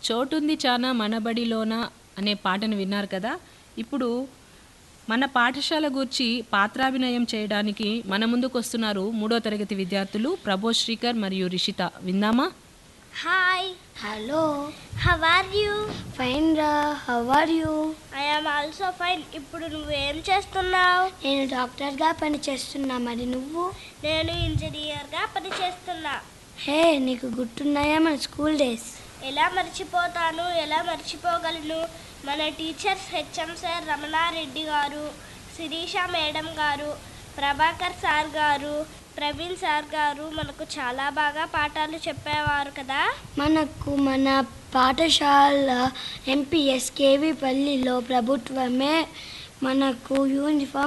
చోటుంది చానా మనబడిలోన అనే పాటను విన్నారు కదా ఇప్పుడు మన పాఠశాల గురించి పాత్రాభినయం చేయడానికి మన ముందుకు వస్తున్నారు మూడో తరగతి విద్యార్థులు ప్రభోష్ శ్రీకర్ మరియు రిషిత విందామా hi hello how are you fine రా how are you I am also fine ఇప్పుడు నువ్వేం చేస్తున్నావు నేను డాక్టర్గా పనిచేస్తున్నా మరి నువ్వు నేను ఇంజనీర్గా పనిచేస్తున్నా హే నీకు గుర్తున్నాయా మన స్కూల్ డేస్ ఎలా మర్చిపోతాను ఎలా మర్చిపోగలను మన టీచర్స్ హెచ్ఎం సార్ రమణారెడ్డి గారు శిరీష మేడం గారు ప్రభాకర్ సార్ గారు ప్రవీణ్ సార్ గారు మనకు చాలా బాగా పాఠాలు చెప్పేవారు కదా మనకు మన పాఠశాల ఎంపీఎస్ కేవీ పల్లిలో ప్రభుత్వమే మనకు యూనిఫామ్